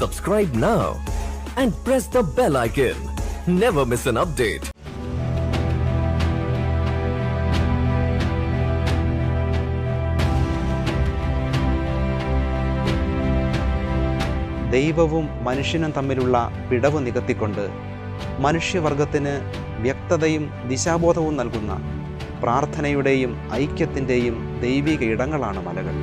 Subscribe now and press the bell icon. Never miss an update. ദൈവവും മനുഷ്യനും തമ്മിലുള്ള പിടവ് നികത്തിക്കൊണ്ട് മനുഷ്യവർഗത്തിന് വ്യക്തതയും ദിശാബോധവും നൽകുന്ന പ്രാർത്ഥനയുടെയും ഐക്യത്തിൻ്റെയും ദൈവിക ഇടങ്ങളാണ് മലകൾ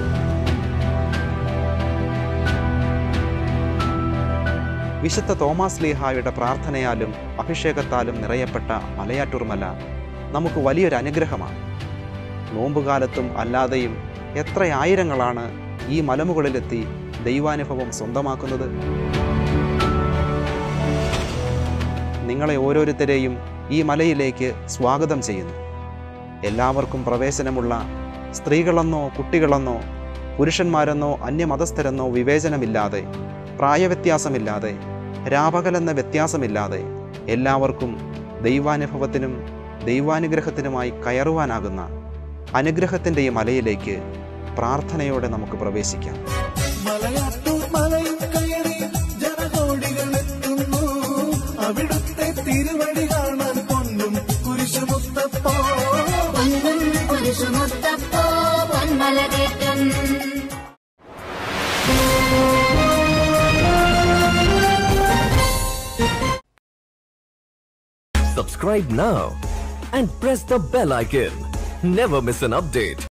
വിശുദ്ധ തോമാസ് ലീഹായുടെ പ്രാർത്ഥനയാലും അഭിഷേകത്താലും നിറയപ്പെട്ട മലയാറ്റൂർ മല നമുക്ക് വലിയൊരു അനുഗ്രഹമാണ് നോമ്പുകാലത്തും അല്ലാതെയും എത്ര ആയിരങ്ങളാണ് ഈ മലമുകളിലെത്തി ദൈവാനുഭവം സ്വന്തമാക്കുന്നത് നിങ്ങളെ ഓരോരുത്തരെയും ഈ മലയിലേക്ക് സ്വാഗതം ചെയ്യുന്നു എല്ലാവർക്കും പ്രവേശനമുള്ള സ്ത്രീകളെന്നോ കുട്ടികളെന്നോ പുരുഷന്മാരെന്നോ അന്യമതസ്ഥരെന്നോ വിവേചനമില്ലാതെ പ്രായവ്യത്യാസമില്ലാതെ രാപകലെന്ന വ്യത്യാസമില്ലാതെ എല്ലാവർക്കും ദൈവാനുഭവത്തിനും ദൈവാനുഗ്രഹത്തിനുമായി കയറുവാനാകുന്ന അനുഗ്രഹത്തിൻ്റെ ഈ മലയിലേക്ക് പ്രാർത്ഥനയോടെ നമുക്ക് പ്രവേശിക്കാം മലയാറ്റൂർ മലയിൽ കയറി ജനകോടികളെത്തുന്നു അവിടുത്തെ തിരുവടി കാണാൻ പൊന്നും കുരിശുമുത്തപ്പോ പൊന്നും കുരിശുമുത്തപ്പോ പൊന്മല കേട്ടും Subscribe now and press the bell icon. Never miss an update.